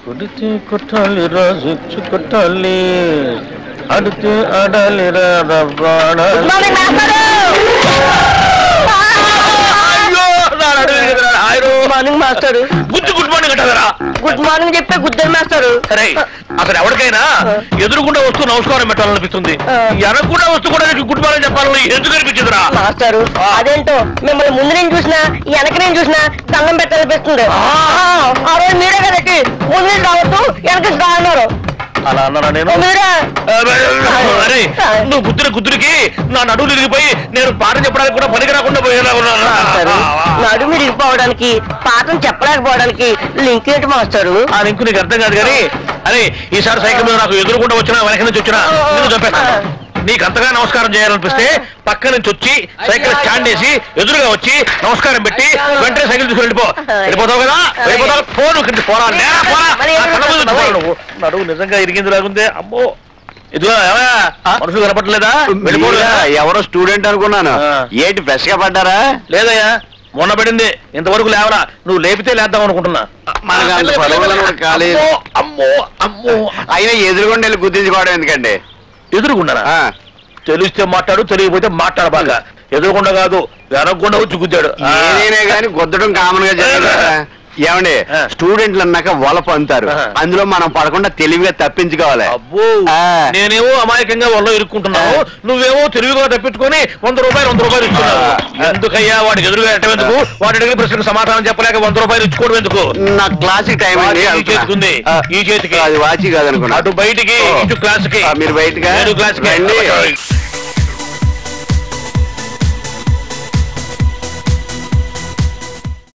కొడితే కొట్టాలి రాజు కొట్టాలి అడితే ఆడాలి రా good morning morning master good good morning అంటారా గుడ్ మార్నింగ్ చెప్పే గుద్దరు మాస్టర్ సరే అసలు ఎవరికైనా ఎదురుకుండా వస్తూ నమస్కారం పెట్టాలనిపిస్తుంది ఆ. ఎనకుండా వస్తూ కూడా నీకు గుడ్ మార్నింగ్ చెప్పాలని ఎందుకు అనిపించిందిరా మాస్టారు ఆ. అదేంటో మిమ్మల్ని ముందు నేను చూసినా వెనక నేను చూసినా దండం పెట్టాలనిపిస్తుంది ఆ. ఆ, ఆ రోజు మీరే కదండి ముందు నుంచి రావద్దు వెనక నుంచి రా అన్నారు అలా అన్నారా నేను ఓ మీరే అరే నువ్వు గుద్దున గుద్దురికి నా నడువులు ఇరిగిపోయి నేను పాఠం చెప్పడానికి కూడా పనికి రాకుండా పోయేలా మాస్టారు ఉన్నాను నడు మీరు ఇరిగిపోవడానికి పాఠం చెప్పలేకపోవడానికి లింక్ ఏంటి మాస్టారు ఆ లింకు నీకు అర్థం కాదు కానీ అరే ఈసారి సైకిల్ మీద నాకు ఎదురుకుండా వచ్చినా వెనక నుంచి వచ్చినా నిన్ను చంపేస్తాను నీకు అంతగా నమస్కారం చేయాలనిపిస్తే పక్క నుంచి వచ్చి సైకిల్ స్టాండ్ వేసి ఎదురుగా వచ్చి నమస్కారం పెట్టి వెంటనే సైకిల్ తీసుకుని వెళ్ళిపో వెళ్ళిపోతావు కదా వెళ్ళిపోతావు ఫోన్ ఇక్కడికి పోరా నేరా పోరా నా కళ్ళ ముందు నుంచి పోరా నువ్వు. నడువు నిజంగా ఇరిగింది లాగుందే అమ్మో ఇదిగో ఏమయ్యా? మనుషులు కనపట్లేదా వెళ్ళిపోడు మీరా? ఎవరో స్టూడెంట్ అనుకున్నాను ఆ. ఏంటి ఫ్రెష్ గా పడ్డారా లేదయ్యా మొన్న పడింది ఇంతవరకు లేవరా నువ్వు లేపితే లేద్దాం అనుకుంటున్నా మనకు అంత పొలవలం కూడా కాలేదు. అమ్మో అమ్మో అమ్మో అయినా ఎదురుగుండా వెళ్ళి గుర్తించుకోవడం ఎందుకండి ఎదురుకున్నారా ఆ, తెలిస్తే మాట్లాడు తెలియకపోతే మాట్లాడబాక ఎదురుకుండా కాదు వెనకుండా వచ్చి గుద్దాడు ఆ. ఏదైనా కానీ గుద్దడం కామన్ గా జరగదు కదా. ఏమండి ఆ. స్టూడెంట్లు అన్నాక వలప అంటారు ఆ. అందులో మనం పడకుండా తెలివిగా తప్పించుకోవాలి అబ్బో ఆ. నేనేమో అమాయకంగా వల్ల ఇరుక్కుంటున్నావు నువ్వేమో తెలివిగా తప్పించుకొని వంద రూపాయలు వంద రూపాయలు ఇస్తున్నావు ఆ. ఎందుకయ్యా వాడికి ఎదురుగా ఎట్టం ఎందుకు వాడి అడిగిన ప్రశ్నకు సమాధానం చెప్పలేక వంద రూపాయలు ఇచ్చుకోవడం ఎందుకు నా క్లాసిక్ టైం అండి వాచి ఈ చేతికి ఉంది. ఆ, ఈ చేతికి. అది వాచి కాదనుకున్నా అటు బయటికి ఓ. ఇటు క్లాస్కి ఆ, మీరు బయటగా నేను క్లాస్కి రండి.